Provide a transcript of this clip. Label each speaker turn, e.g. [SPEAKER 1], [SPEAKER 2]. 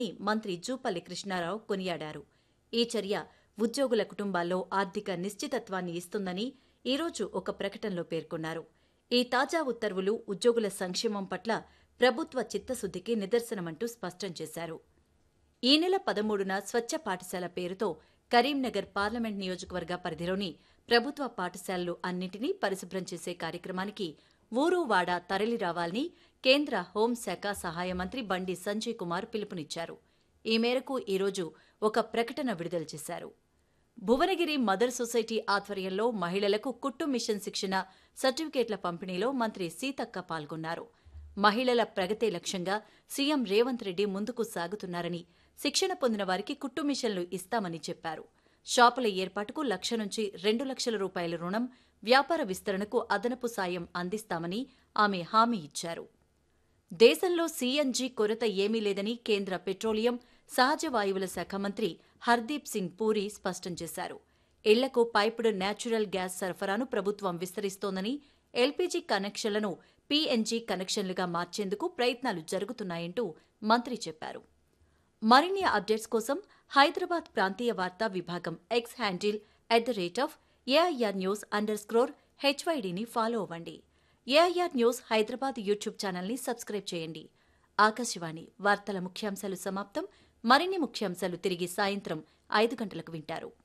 [SPEAKER 1] మంత్రి జూపల్లి కృష్ణారావు కొనియాడారు ఈ చర్య ఉద్యోగుల కుటుంబాల్లో ఆర్థిక నిశ్చితత్వాన్ని ఇస్తుందని ఈరోజు ఒక ప్రకటనలో పేర్కొన్నారు ఈ తాజా ఉత్తర్వులు ఉద్యోగుల సంక్షేమం పట్ల ప్రభుత్వ చిత్తశుద్దికి నిదర్శనమంటూ స్పష్టం చేశారు ఈ నెల పదమూడున స్వచ్ఛ పాఠశాల పేరుతో కరీంనగర్ పార్లమెంట్ నియోజకవర్గ పరిధిలోని ప్రభుత్వ పాఠశాలలు అన్నింటినీ పరిశుభ్రం చేసే కార్యక్రమానికి ఊరు వాడ తరలి రావాలని కేంద్ర హోంశాఖ సహాయ మంత్రి బండి సంజయ్ కుమార్ పిలుపునిచ్చారు ఈ మేరకు ఈరోజు ఒక ప్రకటన విడుదల చేశారు భువనగిరి మదర్ సొసైటీ ఆధ్వర్యంలో మహిళలకు కుట్టు మిషన్ శిక్షణ సర్టిఫికేట్ల పంపిణీలో మంత్రి సీతక్క పాల్గొన్నారు మహిళల ప్రగతే లక్ష్యంగా సీఎం రేవంత్ రెడ్డి ముందుకు సాగుతున్నారని శిక్షణ పొందిన వారికి కుట్టు మిషన్లు ఇస్తామని చెప్పారు షాపుల ఏర్పాటుకు లక్ష నుంచి రెండు లక్షల రూపాయల రుణం వ్యాపార విస్తరణకు అదనపు సాయం అందిస్తామని ఆమె హామీ ఇచ్చారు దేశంలో సీఎన్జీ కొరత ఏమీ లేదని కేంద్ర పెట్రోలియం సహజ వాయువుల శాఖ మంత్రి హర్దీప్ సింగ్ పూరి స్పష్టం చేశారు ఇళ్లకు పైపుడ్ న్యాచురల్ గ్యాస్ సరఫరాను ప్రభుత్వం విస్తరిస్తోందని ఎల్పీజీ కనెక్షన్లను పీఎన్జీ కనెక్షన్లుగా మార్చేందుకు ప్రయత్నాలు జరుగుతున్నాయంటూ మంత్రి చెప్పారు మరిన్ని అప్డేట్స్ కోసం హైదరాబాద్ ప్రాంతీయ వార్తా విభాగం X handle at the rate of AIR news underscore హెచ్వైడీని ఫాలో అవ్వండి ఏఐఆర్ న్యూస్ హైదరాబాద్ యూట్యూబ్ ఛానల్ని సబ్స్క్రైబ్ చేయండి ఆకాశవాణి వార్తల ముఖ్యాంశాలు సమాప్తం మరిన్ని ముఖ్యాంశాలు తిరిగి సాయంత్రం ఐదు గంటలకు వింటారు